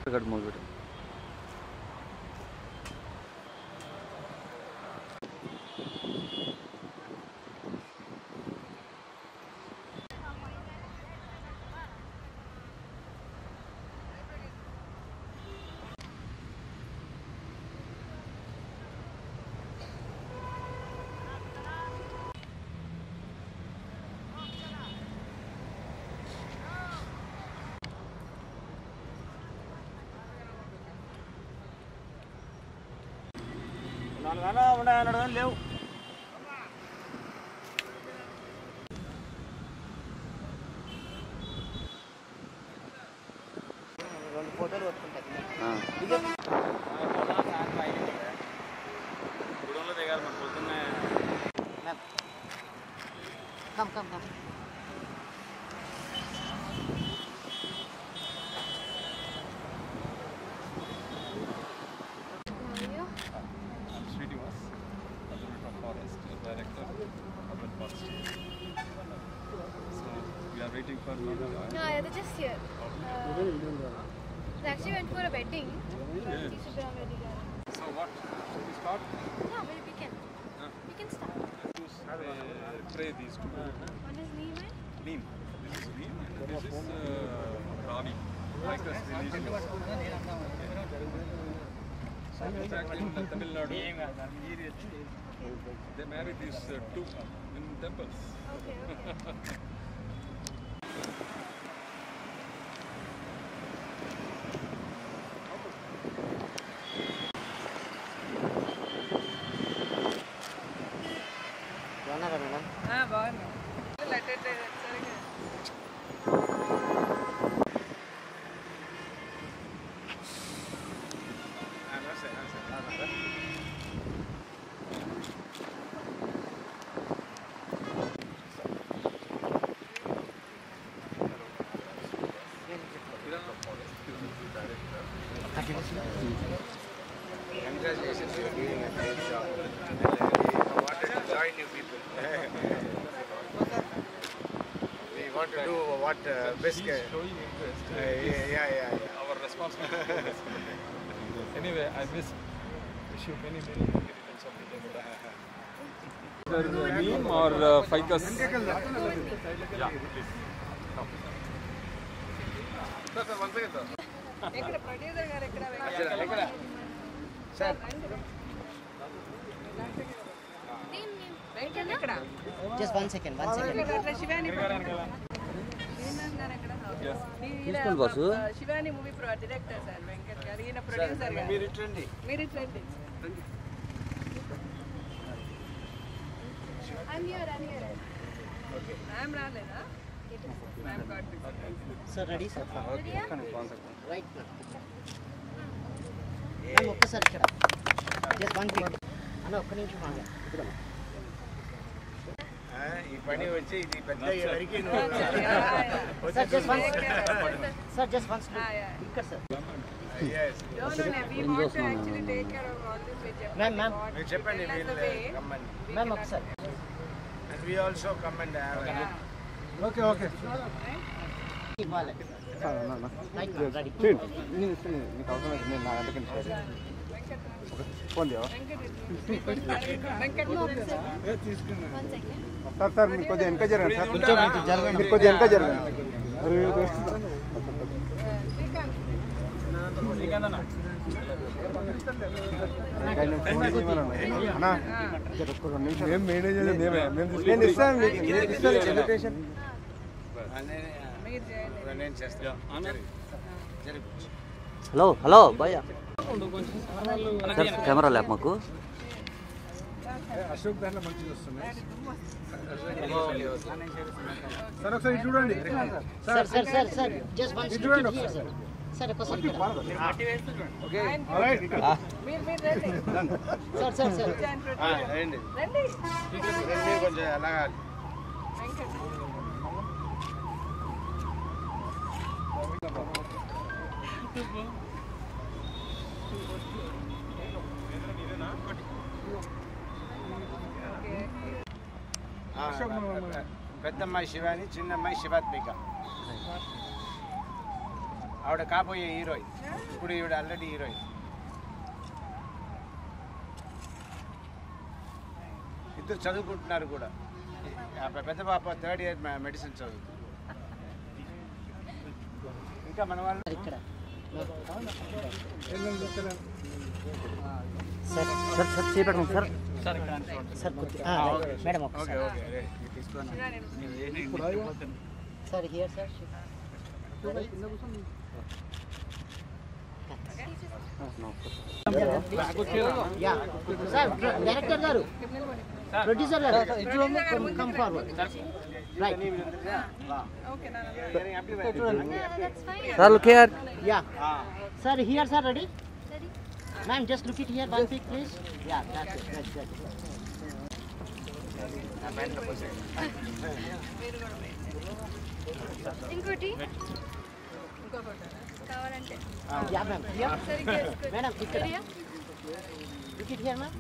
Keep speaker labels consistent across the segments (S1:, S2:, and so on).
S1: కట్టు మొదలు
S2: నాలుగైనా ఉన్నాయన్నాడు కానీ లేవు రెండు ఫోటోలు కొట్టుకుంటాయి గుడంలో దిగాలి మన పొద్దున్నే
S3: come come come
S4: I'm Srinivas, Azurita Forest, Director, Urban Forest. So we are waiting for you.
S5: No, yeah, they're just here. Uh, they actually went for a wedding.
S4: Yes.
S5: Subram Reddy garu.
S4: So what? Should we start?
S5: Yeah, we, we can. We can start.
S4: Uh, pray these two.
S5: What is name and?
S4: Neem. This is Neem and this is uh, Ravi. Like this religion. So in fact in Tamil Nadu, they marry these uh, two in temples.
S5: Okay, okay.
S3: బాగున్నారా madam
S6: బాగున్నా attend సరిగ్గా
S2: Congratulations, you're doing a great job. I wanted to join you people. we want to do what uh, best can.
S4: Showing interest.
S2: Uh, yeah, yeah, yeah, yeah.
S4: Our responsibility. anyway, I miss wish you many many returns of the day. Either Neem or uh, ficus. Yeah, please. Come. Sir, sir, one second, sir.
S6: ఎక్కడ producer గారు ఎక్కడ
S5: Name, name.
S6: Venkat ఎక్కడ
S3: just one second one second
S6: అట్లా శివాని శ్రీనివాస్ గారు ఎక్కడ
S4: Yes.
S6: ఈయన
S1: boss.
S6: Shivani movie ప్రో director sir Venkat garu ఈయన producer గారు
S2: మీరు ఇట్రండి
S6: మీరు ఇట్లండి
S5: I'm here, I'm here.
S6: Ma'am రాలేదా మ్యామ్ గాడ్
S3: sir ready sir
S5: Ready? yeah?
S3: Right ma'am ఒక్కసారి ఇక్కడ జస్ట్ వన్ క్లిక్ అన్న ఒక్క నిమిషం ఆగా
S2: ఆ, ఈ పని వచ్చి ఇది పెద్ద వరకు
S3: sir just one sir just one
S6: Ah, yeah.
S3: ఇక్కడ sir
S6: No, no, no. We want to actually take care of all this. We just
S3: Ma'am, ma'am.
S6: want
S2: మీరు
S6: to
S2: చెప్పండి
S6: tell us
S2: వీళ్ళు
S6: the way.
S2: కమ్మని
S3: ma'am ఒకసారి
S2: and we also come and
S4: Okay, okay.
S3: ఇవ్వాలి right ma'am ready
S4: నీకు అవసరం నేను నా అందుకని phone Deva
S6: Venkat
S5: One second.
S4: Sir sir మీరు కొద్దిగా వెనక జరగండి సార్ కొంచెం జరగండి మీరు కొద్దిగా వెనక జరగండి మేము మేనేజ్ మేమే నేను ఇస్తాను మీకు నేను ఇస్తాను ఇన్విటేషన్
S6: మీరు చేయండి
S2: నేను చేస్తాను
S1: హలో హలో భయ్య సార్ కెమెరా ల్యాబ్ మాకు
S4: అశోక్ దాంట్లో మంచిగా వస్తున్నాయి సార్ ఒకసారి ఇటు చూడండి
S3: sir sir sir sir just one
S4: చూడండి
S3: హియర్ సార్ సార్ ఒక్కసారి ఇక్కడ
S6: మీరు మీరు రండి
S3: సార్ సార్ సార్
S2: ఆ, రండి
S6: రండి
S2: రండి కొంచెం అలాగా
S6: వెంకట్
S2: ఆ, పెద్దమ్మాయి శివాని చిన్నమ్మాయి శివాత్మిక ఆవిడ కాబోయే హీరోయిన్ ఇప్పుడు ఈవిడ ఆల్రెడీ హీరోయిన్ ఇద్దరు చదువుకుంటున్నారు కూడా ఆ పెద్ద పాప థర్డ్ ఇయర్ మెడిసిన్ చదువుతుంది ఇంకా మన వాళ్ళు
S3: ఇక్కడ సార్ సార్ సార్ చేపెట్టండి సార్ సార్ కొద్ది- ఆ, రైట్. మేడం
S2: ఓకే
S3: ఒకసారి
S2: ఓకే రెడీ తీసుకున్నాను
S3: sir here sir ya sir director గారు ప్రొడ్యూసర్ గారు come forward right
S5: that's fine.
S1: Sir look here
S3: ya sir here sir ready
S5: Ready?
S3: Ma'am just look it here one pick please ya that's it that's it
S5: ఇంకోటి కావాలంటే
S3: ya ma'am here
S5: సరిగ్గా వేసుకో.
S3: Madam ఇక్కడ
S5: Ready-యా?
S3: Look it here ma'am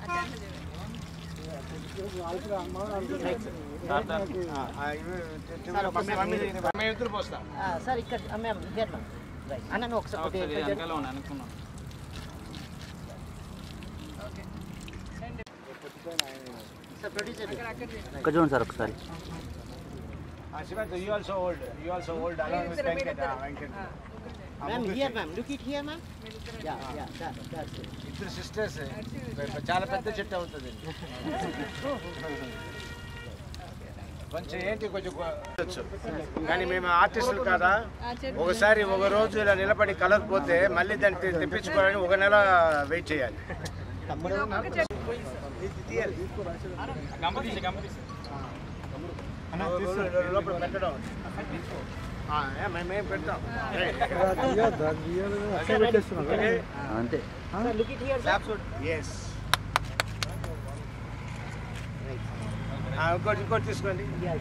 S3: sir, ఒక
S2: మేము ఎదురు పోస్తాం
S3: సార్ ఇక్కడ మ్యామ్ హియర్ మ్యామ్ రైట్ అన్న నువ్వు ఒకసారి ఒకటి
S1: వెనకాల ఉన్నా అనుకున్నాను
S3: సార్ ప్రొడ్యూసర్
S1: ఇక్కడ చూడండి సార్ ఒకసారి
S2: Shivant you also old you also old along with Venkat Venkat
S3: ma'am here ma'am look it here ma'am ya ya that's it
S2: ఇద్దరు సిస్టర్స్ చాలా పెద్ద చెట్టు అవుతుంది కొంచెం ఏంటి కొంచెం కొ- కానీ మేము ఆర్టిస్టులు కాదా ఒకసారి ఒక రోజు ఇలా నిలబడి కలర్ పోతే మళ్ళీ దాన్ని తె- తెప్పించుకోవాలని ఒక నెల వెయిట్ చేయాలి
S3: తమ్ముడు
S2: ఇది తీయాలి.
S1: గంపతీసి గంపతీసి
S2: లోపల పెట్టడం ఆ, ఏ, మేము మేము పెడతాం
S1: అంతే
S3: sir look it here sir
S2: yes ఇంకోటి ఇంకోటి తీసుకోండి
S3: యా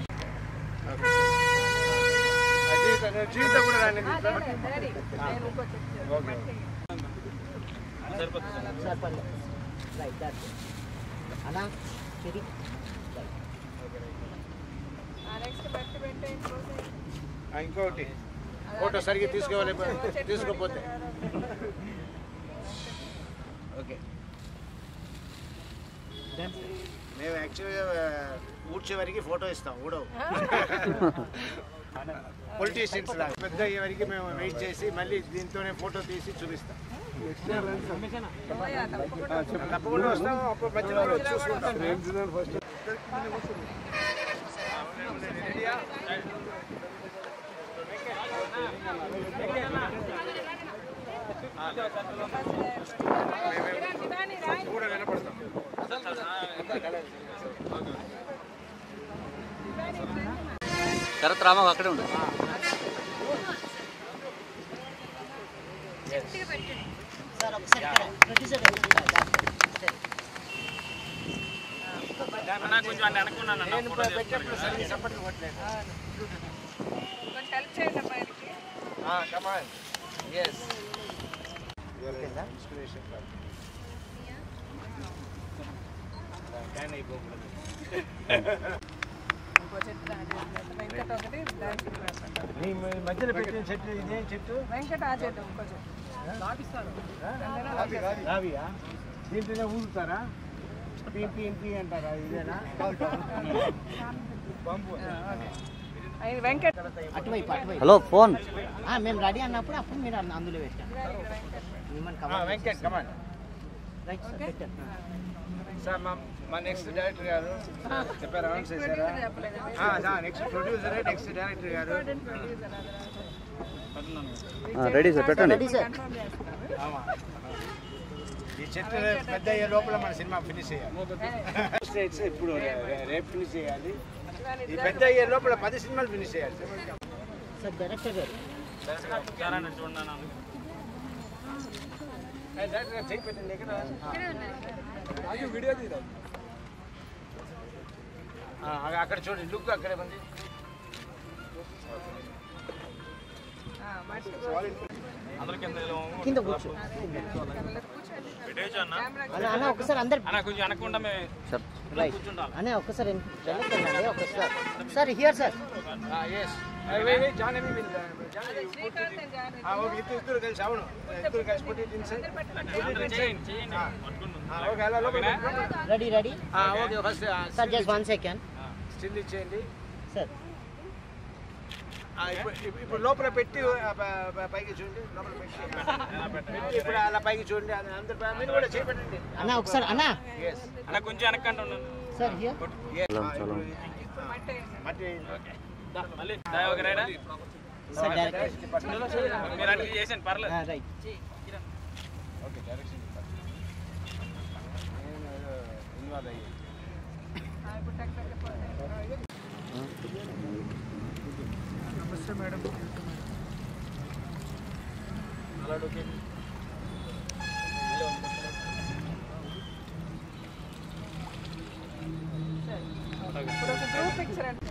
S2: ఆ, జీవితం జీవితం కూడా రాని ఓకే
S3: సార్ పర్లేదు రైట్ దట్స్ ఇట్ అన్నా చెరి
S6: నెక్స్ట్ బట్టి పెట్టే
S2: ఆ, ఇంకొకటి ఫోటో సరిగ్గా తీసుకోవాలి తీసుకోపోతే ఓకే మేము యాక్చువల్గా ఊడ్చే వరకు ఫోటో ఇస్తాం ఊడవు పొలిటీషియన్స్ లాగా పెద్ద అయ్యే వరకు మేము వెయిట్ చేసి మళ్ళీ దీంతోనే ఫోటో తీసి చూపిస్తాం తప్పకుండా వస్తాం అప్పుడు మధ్యలో వచ్చి చూసుకుంటాం కూడా వినపడతాం
S1: శరత్ రామా అక్కడే ఉండు
S5: గట్టిగా పెట్టండి
S3: సార్ ఒకసారి ఇక్కడ ప్రొడ్యూసర్ గారు
S1: కొంచెం అంటే అనుకున్నాను
S2: నేను పెట్టినప్పుడు సరిగ్గా సపోర్ట్ కొట్టలేదు
S6: కొంచెం హెల్ప్ చేయండి అమ్మాయికి
S2: కమాన్ ఎస్ ఇన్స్పిరేషన్ ఫ్యాన్ అయిపోకూడదు
S6: ఇంకో చెట్టు లాంటి వెంకట ఒకటి డాన్సింగ్ క్లాస్ అంటారు
S2: నీ మధ్యలో పెట్టిన చెట్టు ఇదేం చెట్టు
S6: వెంకట ఆ చెట్టు ఇంకో చెట్టు
S2: రావియా దీంట్లోనే ఊదుతారా పీ పీ పీ అంటారా ఇదేనా
S6: ఆయన వెంకట
S3: అటువైపు అటువైపు
S1: హలో ఫోన్
S3: ఆ, మేము రెడీ అన్నప్పుడు అప్పుడు మీరు అన్న- అందులో పెట్టాం మిమ్మల్ని cover
S2: Venkat come on
S3: right sir పెట్టారు
S2: సార్ మా మా నెక్స్ట్ డైరెక్టర్ గారు చెప్పారు అనౌన్స్ చేశారా నెక్స్ట్ ప్రొడ్యూసర్ నెక్స్ట్ డైరెక్టర్ గారు
S1: రెడీ సార్ పెట్టండి
S3: రెడీ సార్
S2: ఆమా. ఈ చెట్టు పెద్ద అయ్యే లోపల మన సినిమా ఫినిష్ చేయాలి స్టేట్స్ ఇప్పుడు రే- రేపు ఫినిష్ చేయాలి ఈ పెద్ద అయ్యే లోపల పది సినిమాలు ఫినిష్ చేయాలి
S3: సార్ డైరెక్టర్ గారు
S2: ఏ, డైరెక్టర్ గారు చేయి పెట్టండి ఇక్కడ
S5: ఇక్కడే ఉన్నాయి
S2: ఆ, అక్కడ- అక్కడ చూడండి లుక్ అక్కడే ఉంది
S3: కింద కూర్చో అన్న అన్న ఒకసారి అందరు
S1: అన్న కొంచెం అనకుండా మేము
S3: రైట్ అనే ఒక్కసారి డైరెక్టర్ అండి ఒకసారి sir here sir
S2: yes John ఏమి మీరు జాన్
S6: శ్రీకాంత్ and John.
S2: ఆ, ఓకే ఇద్దరు ఇద్దరు కలిసి అవును ఇద్దరు కలిసి పుట్టి ఇన్సైడ్ ఓకే అలా లోపల
S3: Ready, ready?
S2: Okay first
S3: Sir, just one second.
S2: Still ఇచ్చేయండి
S3: Sir.
S2: ఆ, ఇప్పుడు ఇప్పుడు- ఇప్పుడు లోపల పెట్టి ఆ, ప- ప- పైకి చూడండి లోపల పెట్టి ఆ, పెట్టి ఇప్పుడు అలా పైకి చూడండి అది అందరు పై- మీరు కూడా చేపెట్టండి
S3: Anna, ఒకసారి అన్నా
S2: ఎస్
S1: అన్న కొంచెం వెనక్కంటే ఉన్నాను
S3: సార్ హియర్
S2: మట్టి
S1: మళ్ళీ దా, ఒక రైడా
S3: సార్ డైరెక్ట్
S1: మీరు అడిగి చేసాను పర్లేదు
S3: రైట్
S2: ఓకే డైరెక్షన్ ఇన్వాల్వ్ అయ్యి
S6: ఆ, ఇప్పుడు టక్ టక్ టక్ టక్. ఇప్పుడు ఒక గ్రూప్ పిక్చర్ అంటే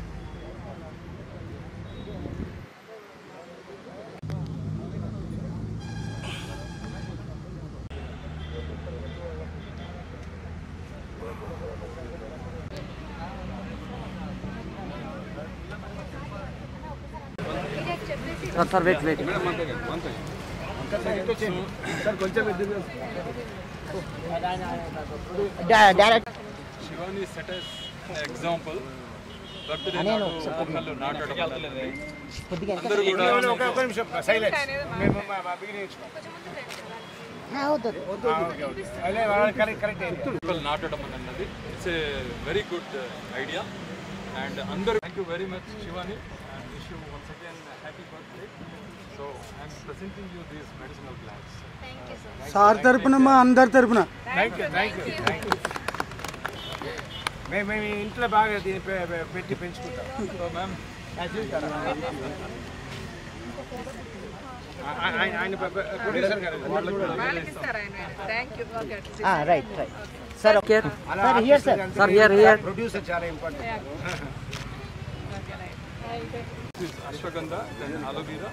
S5: చెప్పేసి
S3: sir sir wait wait
S4: madam అంతే కదా అంతే
S2: సార్ కొంచెం ఎదురు
S3: direct
S4: Shivani set example birthday
S3: నేను
S4: నాడు మొక్కలు నాటడం అనేది
S3: కొద్దిగా
S4: అందరూ కూడా
S2: ఒక ఒక నిమిషం సైలెన్స్ మేము మా- మా బిగినింగ్ ఇచ్చుకోం
S3: అవుతుంది
S2: అదే కరెక్ట్ కరెక్ట్ అయింది
S4: మొక్కలు నాటడం అనేది it's a very good idea and అందరూ thank you very much Shivani and wish you once again happy birthday so I'm presenting you these medicinal plants
S5: thank you sir
S7: sir తరపున మా అందరి తరపున
S2: thank you thank you thank you మేము మేము ఇంట్లో బాగా దీన్ని పె- పె- పెట్టి పెంచుకుంటాం
S4: సో మ్యామ్
S2: ఆ- ఆయన ఆయన ప్రొడ్యూసర్ గారు
S6: వాళ్ళకి ఇస్తారా ఆయన thank you okay
S3: right right sir okay
S2: అలా
S3: sir here sir sir here here
S2: producer చాలా important
S4: ashwagandha then aloe vera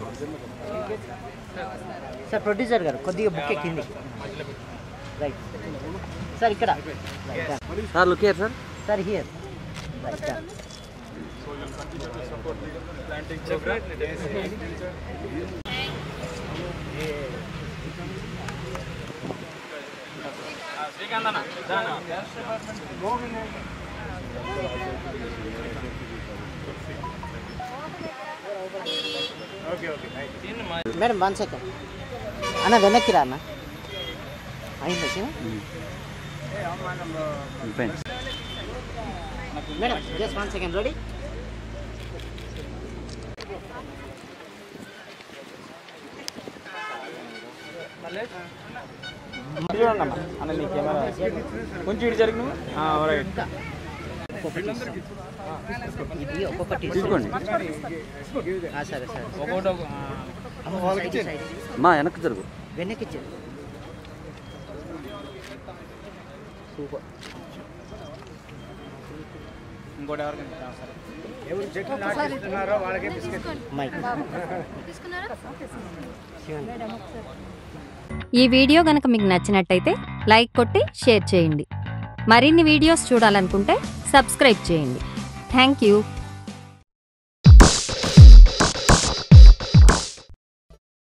S3: sir producer గారు కొద్దిగా బుక్ కింది రైట్ సార్ ఇక్కడ sir look here sir sir here right
S4: so you'll continue to support the planting program
S1: Srikanth అన్న దానా
S2: okay okay thank
S3: madam one second అన్న వెనక్కి రా అన్న అయింది madam just one second ready
S1: అన్న నీ కెమెరా కొంచెం ఇటు జరిగి నువ్వు రైట్
S3: ఇది ఒక్కొక్కటి తీసుకోండి సరే సరే
S1: ఒకటి ఒక
S3: అమ్మ, సైడ్ సైడ్.
S7: మా వెనక్కి జరుగు
S3: వెనక్కి ఇచ్చారు సూపర్
S1: ఇంకోటి ఎవరికి సరే
S2: ఎవరు చెట్లు నాటిస్తున్నారో వాళ్ళకే బిస్కెట్
S3: మైక్
S5: తీసుకున్నారా
S8: ఈ వీడియో గనక మీకు నచ్చినట్టయితే లైక్ కొట్టి షేర్ చేయండి మరిన్ని వీడియోస్ చూడాలనుకుంటే సబ్స్క్రైబ్ చేయండి థ్యాంక్ యూ